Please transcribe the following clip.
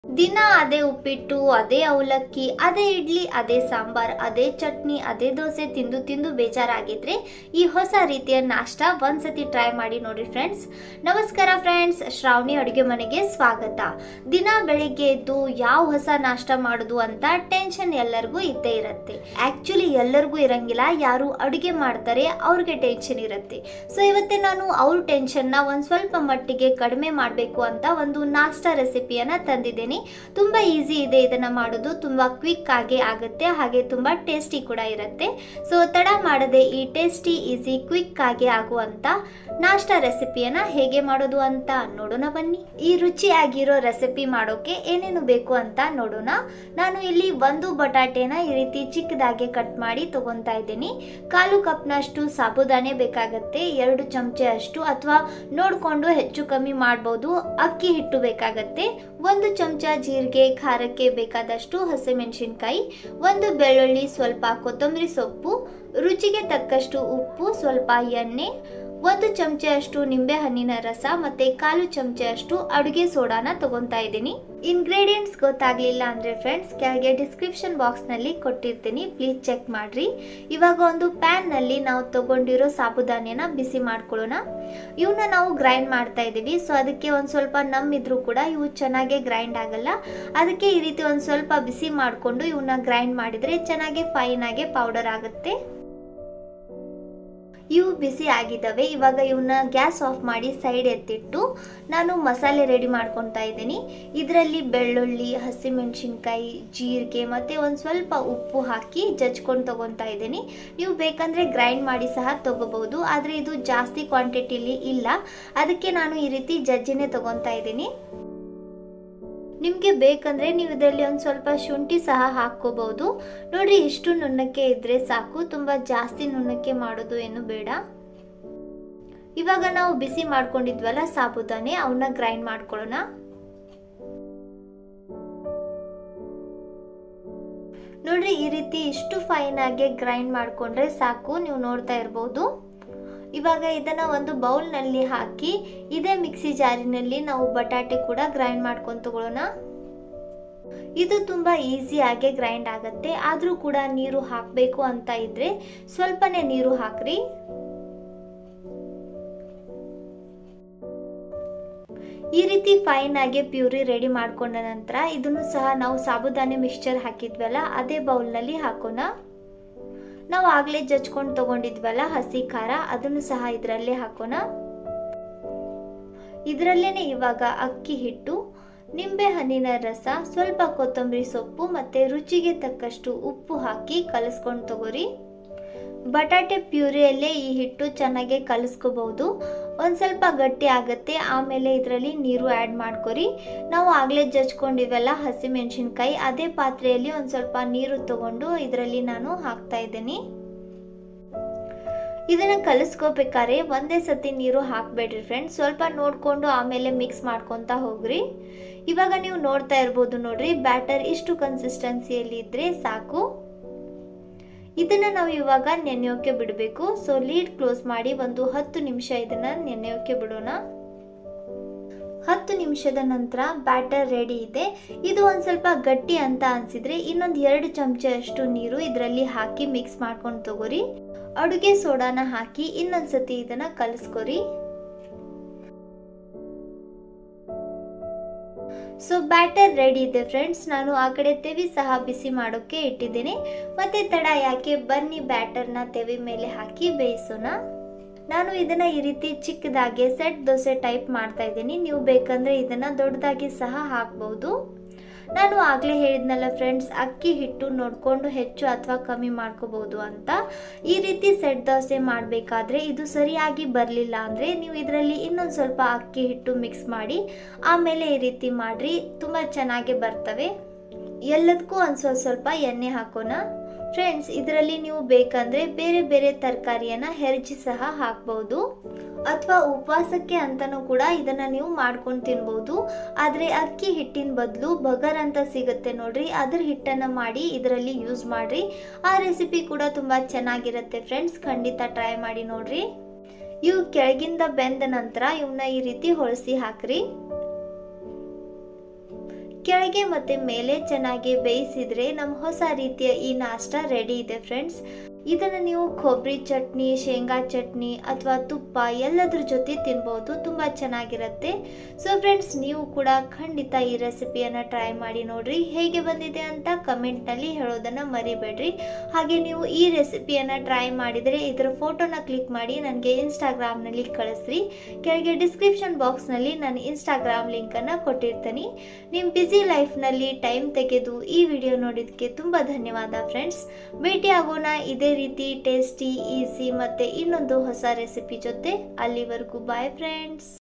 ದಿನ ಅದೇ ಉಪ್ಪಿಟ್ಟು ಅದೇ ಅವಲಕ್ಕಿ ಅದೇ ಇಡ್ಲಿ ಅದೇ ಸಾಂಬಾರ್ ಅದೇ ಚಟ್ನಿ ಅದೇ ದೋಸೆ ತಿಂದು ತಿಂದು ಬೇಜಾರಾಗಿದ್ರೆ ಈ ಹೊಸ ರೀತಿಯ ನಾಷ್ಟ ಒಂದ್ಸತಿ ಟ್ರೈ ಮಾಡಿ ನೋಡಿ ಫ್ರೆಂಡ್ಸ್ ನಮಸ್ಕಾರ ಫ್ರೆಂಡ್ಸ್ ಶ್ರಾವಣಿ ಅಡುಗೆ ಮನೆಗೆ ಸ್ವಾಗತ ದಿನ ಬೆಳಿಗ್ಗೆ ಎದ್ದು ಯಾವ ಹೊಸ ನಾಷ್ಟ ಮಾಡೋದು ಅಂತ ಟೆನ್ಷನ್ ಎಲ್ಲರಿಗೂ ಇದ್ದೇ ಇರುತ್ತೆ ಆಕ್ಚುಲಿ ಎಲ್ಲರಿಗೂ ಇರಂಗಿಲ್ಲ ಯಾರು ಅಡುಗೆ ಮಾಡ್ತಾರೆ ಅವ್ರಿಗೆ ಟೆನ್ಷನ್ ಇರುತ್ತೆ ಸೊ ಇವತ್ತೇ ನಾನು ಅವ್ರ ಟೆನ್ಷನ್ನ ಒಂದು ಸ್ವಲ್ಪ ಮಟ್ಟಿಗೆ ಕಡಿಮೆ ಮಾಡಬೇಕು ಅಂತ ಒಂದು ನಾಷ್ಟಾ ರೆಸಿಪಿಯನ್ನು ತಂದಿದ್ದೇನೆ ತುಂಬ ಈಸಿ ಇದೆ ಇದನ್ನು ಮಾಡೋದು ತುಂಬ ಕ್ವಿಕ್ ಆಗಿ ಆಗುತ್ತೆ ಹಾಗೆ ತುಂಬ ಟೇಸ್ಟಿ ಕೂಡ ಇರುತ್ತೆ ಸೊ ತಡ ಮಾಡದೆ ಈ ಟೇಸ್ಟಿ ಈಸಿ ಕ್ವಿಕ್ ಆಗಿ ಆಗುವಂಥ ನಾಷ್ಟಾ ರೆಸಿಪಿಯನ್ನು ಹೇಗೆ ಮಾಡೋದು ಅಂತ ನೋಡೋಣ ಬನ್ನಿ ಈ ರುಚಿಯಾಗಿರೋ ರೆಸಿಪಿ ಮಾಡೋಕೆ ಏನೇನು ಬೇಕು ಅಂತ ನೋಡೋಣ ನಾನು ಇಲ್ಲಿ ಒಂದು ಬಟಾಟೆನ ಈ ರೀತಿ ಚಿಕ್ಕದಾಗಿ ಕಟ್ ಮಾಡಿ ತಗೊತಾ ಇದ್ದೀನಿ ಕಾಲು ಕಪ್ನಷ್ಟು ಸಾಬುದಾನೆ ಬೇಕಾಗತ್ತೆ ಎರಡು ಚಮಚೆ ಅಷ್ಟು ಅಥವಾ ನೋಡಿಕೊಂಡು ಹೆಚ್ಚು ಕಮ್ಮಿ ಮಾಡ್ಬೋದು ಅಕ್ಕಿ ಹಿಟ್ಟು ಬೇಕಾಗತ್ತೆ ಒಂದು ಚಮಚ ಜೀರಿಗೆ ಖಾರಕ್ಕೆ ಬೇಕಾದಷ್ಟು ಹಸಿಮೆಣಸಿನ್ಕಾಯಿ ಒಂದು ಬೆಳ್ಳುಳ್ಳಿ ಸ್ವಲ್ಪ ಕೊತ್ತಂಬರಿ ಸೊಪ್ಪು ರುಚಿಗೆ ತಕ್ಕಷ್ಟು ಉಪ್ಪು ಸ್ವಲ್ಪ ಎಣ್ಣೆ ಒಂದು ಚಮಚೆ ಅಷ್ಟು ನಿಂಬೆ ಹಣ್ಣಿನ ರಸ ಮತ್ತೆ ಕಾಲು ಚಮಚೆ ಅಷ್ಟು ಅಡುಗೆ ಸೋಡಾನ ತಗೊಂತಾ ಇದ್ದೀನಿ ಇಂಗ್ರೀಡಿಯೆಂಟ್ಸ್ ಗೊತ್ತಾಗ್ಲಿಲ್ಲ ಅಂದ್ರೆ ಫ್ರೆಂಡ್ಸ್ ಕೆಳಗೆ ಡಿಸ್ಕ್ರಿಪ್ಷನ್ ಬಾಕ್ಸ್ ನಲ್ಲಿ ಕೊಟ್ಟಿರ್ತೀನಿ ಪ್ಲೀಸ್ ಚೆಕ್ ಮಾಡ್ರಿ ಇವಾಗ ಒಂದು ಪ್ಯಾನ್ ನಲ್ಲಿ ನಾವು ತಗೊಂಡಿರೋ ಸಾಬುದಾನ್ಯನ ಬಿಸಿ ಮಾಡ್ಕೊಳ್ಳೋಣ ಇವನ್ನ ನಾವು ಗ್ರೈಂಡ್ ಮಾಡ್ತಾ ಇದ್ದೀವಿ ಸೊ ಅದಕ್ಕೆ ಒಂದು ಸ್ವಲ್ಪ ನಮ್ಮಿದ್ರು ಕೂಡ ಇವು ಚೆನ್ನಾಗೆ ಗ್ರೈಂಡ್ ಆಗಲ್ಲ ಅದಕ್ಕೆ ಈ ರೀತಿ ಒಂದು ಸ್ವಲ್ಪ ಬಿಸಿ ಮಾಡಿಕೊಂಡು ಇವನ್ನ ಗ್ರೈಂಡ್ ಮಾಡಿದ್ರೆ ಚೆನ್ನಾಗಿ ಫೈನ್ ಆಗಿ ಪೌಡರ್ ಆಗುತ್ತೆ ಇವು ಬಿಸಿ ಆಗಿದ್ದಾವೆ ಇವಾಗ ಇವನ್ನ ಗ್ಯಾಸ್ ಆಫ್ ಮಾಡಿ ಸೈಡ್ ಎತ್ತಿಟ್ಟು ನಾನು ಮಸಾಲೆ ರೆಡಿ ಮಾಡ್ಕೊತಾ ಇದ್ದೀನಿ ಇದರಲ್ಲಿ ಬೆಳ್ಳುಳ್ಳಿ ಹಸಿಮೆಣಸಿನ್ಕಾಯಿ ಜೀರಿಗೆ ಮತ್ತು ಒಂದು ಸ್ವಲ್ಪ ಉಪ್ಪು ಹಾಕಿ ಜಜ್ಕೊಂಡು ತಗೊತಾ ಇದ್ದೀನಿ ನೀವು ಬೇಕಂದರೆ ಗ್ರೈಂಡ್ ಮಾಡಿ ಸಹ ತಗೋಬಹುದು ಆದರೆ ಇದು ಜಾಸ್ತಿ ಕ್ವಾಂಟಿಟಿಲಿ ಇಲ್ಲ ಅದಕ್ಕೆ ನಾನು ಈ ರೀತಿ ಜಜ್ಜಿನೇ ತಗೊತಾ ಇದ್ದೀನಿ ನಿಮಗೆ ಬೇಕಂದ್ರೆ ನೀವು ಇದರಲ್ಲಿ ಒಂದು ಸ್ವಲ್ಪ ಶುಂಠಿ ಸಹ ಹಾಕ್ಕೋಬಹುದು ನೋಡ್ರಿ ಇಷ್ಟು ನುಣ್ಣಕ್ಕೆ ಇದ್ರೆ ಸಾಕು ತುಂಬಾ ಜಾಸ್ತಿ ನುಣ್ಣಕ್ಕೆ ಮಾಡೋದು ಏನು ಬೇಡ ಇವಾಗ ನಾವು ಬಿಸಿ ಮಾಡ್ಕೊಂಡಿದ್ವಲ್ಲ ಸಾಬುದಾನೆ ಅವನ್ನ ಗ್ರೈಂಡ್ ಮಾಡ್ಕೊಳ್ಳೋಣ ನೋಡ್ರಿ ಈ ರೀತಿ ಇಷ್ಟು ಫೈನ್ ಆಗಿ ಗ್ರೈಂಡ್ ಮಾಡ್ಕೊಂಡ್ರೆ ಸಾಕು ನೀವು ನೋಡ್ತಾ ಇರ್ಬೋದು ಇವಾಗ ಇದನ್ನ ಒಂದು ಬೌಲ್ನಲ್ಲಿ ಹಾಕಿ ಇದೇ ಮಿಕ್ಸಿ ಜಾರಿನಲ್ಲಿ ನಾವು ಬಟಾಟೆ ಕೂಡ ಗ್ರೈಂಡ್ ಮಾಡ್ಕೊಂಡು ತಗೊಳ್ಳೋಣ ಇದು ತುಂಬಾ ಈಸಿಯಾಗಿ ಗ್ರೈಂಡ್ ಆಗುತ್ತೆ ಆದರೂ ಕೂಡ ನೀರು ಹಾಕಬೇಕು ಅಂತ ಇದ್ರೆ ಸ್ವಲ್ಪನೇ ನೀರು ಹಾಕ್ರಿ ಈ ರೀತಿ ಫೈನ್ ಆಗಿ ಪ್ಯೂರಿ ರೆಡಿ ಮಾಡ್ಕೊಂಡ ನಂತರ ಇದನ್ನು ಸಹ ನಾವು ಸಾಬುದಾನೆ ಮಿಕ್ಸ್ಚರ್ ಹಾಕಿದ್ವಲ್ಲ ಅದೇ ಬೌಲ್ನಲ್ಲಿ ಹಾಕೋಣ ನಾವು ಆಗಲೇ ಜಜ್ಕೊಂಡು ತಗೊಂಡಿದ್ವಲ್ಲ ಹಸಿ ಖಾರ ಅದನ್ನು ಸಹ ಇದರಲ್ಲೇ ಹಾಕೋಣ ಇದರಲ್ಲೇನೆ ಇವಾಗ ಅಕ್ಕಿ ಹಿಟ್ಟು ನಿಂಬೆ ಹಣ್ಣಿನ ರಸ ಸ್ವಲ್ಪ ಕೊತ್ತಂಬರಿ ಸೊಪ್ಪು ಮತ್ತೆ ರುಚಿಗೆ ತಕ್ಕಷ್ಟು ಉಪ್ಪು ಹಾಕಿ ಕಲಿಸ್ಕೊಂಡು ತಗೋರಿ ಬಟಾಟೆ ಪ್ಯೂರಿಯಲ್ಲೇ ಈ ಹಿಟ್ಟು ಚೆನ್ನಾಗಿ ಕಲಿಸ್ಕೋಬಹುದು ಒಂದು ಸ್ವಲ್ಪ ಗಟ್ಟಿ ಆಗುತ್ತೆ ಆಮೇಲೆ ಇದರಲ್ಲಿ ನೀರು ಆ್ಯಡ್ ಮಾಡ್ಕೊರಿ ನಾವು ಆಗಲೇ ಜಜ್ಕೊಂಡಿವೆಲ್ಲ ಹಸಿಮೆಣಸಿನ್ಕಾಯಿ ಅದೇ ಪಾತ್ರೆಯಲ್ಲಿ ಒಂದು ಸ್ವಲ್ಪ ನೀರು ತಗೊಂಡು ಇದರಲ್ಲಿ ನಾನು ಹಾಕ್ತಾ ಇದ್ದೀನಿ ಇದನ್ನ ಕಲಿಸ್ಕೋಬೇಕಾದ್ರೆ ಒಂದೇ ಸತಿ ನೀರು ಹಾಕಬೇಡ್ರಿ ಫ್ರೆಂಡ್ಸ್ ಸ್ವಲ್ಪ ನೋಡಿಕೊಂಡು ಆಮೇಲೆ ಮಿಕ್ಸ್ ಮಾಡ್ಕೊತಾ ಹೋಗ್ರಿ ಇವಾಗ ನೀವು ನೋಡ್ತಾ ಇರ್ಬೋದು ನೋಡ್ರಿ ಬ್ಯಾಟರ್ ಇಷ್ಟು ಕನ್ಸಿಸ್ಟೆನ್ಸಿಯಲ್ಲಿ ಇದ್ರೆ ಸಾಕು ಇದನ್ನ ನಾವು ಇವಾಗ ನೆನೆಯೋಕೆ ಬಿಡಬೇಕು ಸೊ ಲೀಡ್ ಕ್ಲೋಸ್ ಮಾಡಿ ಒಂದು ಹತ್ತು ನಿಮಿಷ ಇದನ್ನ ನೆನೆಯೋಕೆ ಬಿಡೋಣ ಹತ್ತು ನಿಮಿಷದ ನಂತರ ಬ್ಯಾಟರ್ ರೆಡಿ ಇದೆ ಇದು ಒಂದು ಸ್ವಲ್ಪ ಗಟ್ಟಿ ಅಂತ ಅನ್ಸಿದ್ರೆ ಇನ್ನೊಂದು ಎರಡು ಚಮಚ ಅಷ್ಟು ನೀರು ಇದರಲ್ಲಿ ಹಾಕಿ ಮಿಕ್ಸ್ ಮಾಡ್ಕೊಂಡು ತಗೋರಿ ಅಡುಗೆ ಸೋಡಾನ ಹಾಕಿ ಇನ್ನೊಂದ್ಸತಿ ಇದನ್ನ ಕಲಿಸ್ಕೊರಿ ಸೊ ಬ್ಯಾಟರ್ ರೆಡಿ ಇದೆ ಫ್ರೆಂಡ್ಸ್ ನಾನು ಆ ಕಡೆ ತೆವಿ ಸಹ ಬಿಸಿ ಮಾಡೋಕೆ ಇಟ್ಟಿದ್ದೀನಿ ಮತ್ತೆ ತಡ ಯಾಕೆ ಬನ್ನಿ ಬ್ಯಾಟರ್ನ ತೆವಿ ಮೇಲೆ ಹಾಕಿ ಬೇಯಿಸೋಣ ನಾನು ಇದನ್ನ ಈ ರೀತಿ ಚಿಕ್ಕದಾಗಿ ಸೆಟ್ ದೋಸೆ ಟೈಪ್ ಮಾಡ್ತಾ ಇದ್ದೀನಿ ನೀವು ಬೇಕಂದ್ರೆ ಇದನ್ನ ದೊಡ್ಡದಾಗಿ ಸಹ ಹಾಕ್ಬಹುದು ನಾನು ಆಗಲೇ ಹೇಳಿದ್ನಲ್ಲ ಫ್ರೆಂಡ್ಸ್ ಅಕ್ಕಿ ಹಿಟ್ಟು ನೋಡಿಕೊಂಡು ಹೆಚ್ಚು ಅಥವಾ ಕಮ್ಮಿ ಮಾಡ್ಕೋಬಹುದು ಅಂತ ಈ ರೀತಿ ಸೆಟ್ ದೋಸೆ ಮಾಡಬೇಕಾದ್ರೆ ಇದು ಸರಿಯಾಗಿ ಬರಲಿಲ್ಲ ಅಂದರೆ ನೀವು ಇದರಲ್ಲಿ ಇನ್ನೊಂದು ಸ್ವಲ್ಪ ಅಕ್ಕಿ ಹಿಟ್ಟು ಮಿಕ್ಸ್ ಮಾಡಿ ಆಮೇಲೆ ಈ ರೀತಿ ಮಾಡಿರಿ ತುಂಬ ಚೆನ್ನಾಗಿ ಬರ್ತವೆ ಎಲ್ಲದಕ್ಕೂ ಒಂದು ಸ್ವಲ್ಪ ಸ್ವಲ್ಪ ಎಣ್ಣೆ ಹಾಕೋಣ ಫ್ರೆಂಡ್ಸ್ ಇದರಲ್ಲಿ ನೀವು ಬೇಕಂದ್ರೆ ಬೇರೆ ಬೇರೆ ತರಕಾರಿಯನ್ನ ಹೆರಚಿ ಸಹ ಹಾಕ್ಬಹುದು ಅಥವಾ ಉಪವಾಸಕ್ಕೆ ಅಂತನೂ ಕೂಡ ಇದನ್ನ ನೀವು ಮಾಡ್ಕೊಂಡು ತಿನ್ಬಹುದು ಆದ್ರೆ ಅಕ್ಕಿ ಹಿಟ್ಟಿನ ಬದಲು ಬಗರ್ ಅಂತ ಸಿಗುತ್ತೆ ನೋಡ್ರಿ ಅದ್ರ ಹಿಟ್ಟನ್ನ ಮಾಡಿ ಇದರಲ್ಲಿ ಯೂಸ್ ಮಾಡ್ರಿ ಆ ರೆಸಿಪಿ ಕೂಡ ತುಂಬಾ ಚೆನ್ನಾಗಿರುತ್ತೆ ಫ್ರೆಂಡ್ಸ್ ಖಂಡಿತ ಟ್ರೈ ಮಾಡಿ ನೋಡ್ರಿ ಇವು ಕೆಳಗಿಂದ ಬೆಂದ ನಂತರ ಇವನ್ನ ಈ ರೀತಿ ಹೊಳಸಿ ಹಾಕ್ರಿ ಕೆಳಗೆ ಮತ್ತು ಮೇಲೆ ಚೆನ್ನಾಗಿ ಬೇಯಿಸಿದ್ರೆ ನಮ್ಮ ಹೊಸ ರೀತಿಯ ಈ ನಾಷ್ಟ ರೆಡಿ ಇದೆ ಫ್ರೆಂಡ್ಸ್ ಇದನ್ನು ನೀವು ಕೊಬ್ಬರಿ ಚಟ್ನಿ ಶೇಂಗಾ ಚಟ್ನಿ ಅಥವಾ ತುಪ್ಪ ಎಲ್ಲದ್ರ ಜೊತೆ ತಿನ್ಬೋದು ತುಂಬ ಚೆನ್ನಾಗಿರುತ್ತೆ ಸೊ ಫ್ರೆಂಡ್ಸ್ ನೀವು ಕೂಡ ಖಂಡಿತ ಈ ರೆಸಿಪಿಯನ್ನು ಟ್ರೈ ಮಾಡಿ ನೋಡ್ರಿ ಹೇಗೆ ಬಂದಿದೆ ಅಂತ ಕಮೆಂಟ್ನಲ್ಲಿ ಹೇಳೋದನ್ನು ಮರಿಬೇಡ್ರಿ ಹಾಗೆ ನೀವು ಈ ರೆಸಿಪಿಯನ್ನು ಟ್ರೈ ಮಾಡಿದರೆ ಇದರ ಫೋಟೋನ ಕ್ಲಿಕ್ ಮಾಡಿ ನನಗೆ ಇನ್ಸ್ಟಾಗ್ರಾಮ್ನಲ್ಲಿ ಕಳಿಸ್ರಿ ಕೆಳಗೆ ಡಿಸ್ಕ್ರಿಪ್ಷನ್ ಬಾಕ್ಸ್ನಲ್ಲಿ ನಾನು ಇನ್ಸ್ಟಾಗ್ರಾಮ್ ಲಿಂಕನ್ನು ಕೊಟ್ಟಿರ್ತೀನಿ ನಿಮ್ಮ ಬ್ಯುಸಿ ಲೈಫ್ನಲ್ಲಿ ಟೈಮ್ ತೆಗೆದು ಈ ವಿಡಿಯೋ ನೋಡಿದ್ದಕ್ಕೆ ತುಂಬ ಧನ್ಯವಾದ ಫ್ರೆಂಡ್ಸ್ ಭೇಟಿ ಆಗೋಣ ಇದೇ ರೀತಿ ಟೇಸ್ಟಿ ಈಸಿ ಮತ್ತು ಇನ್ನೊಂದು ಹೊಸ ರೆಸಿಪಿ ಜೊತೆ ಅಲ್ಲಿವರೆಗೂ ಬಾಯ್ ಫ್ರೆಂಡ್ಸ್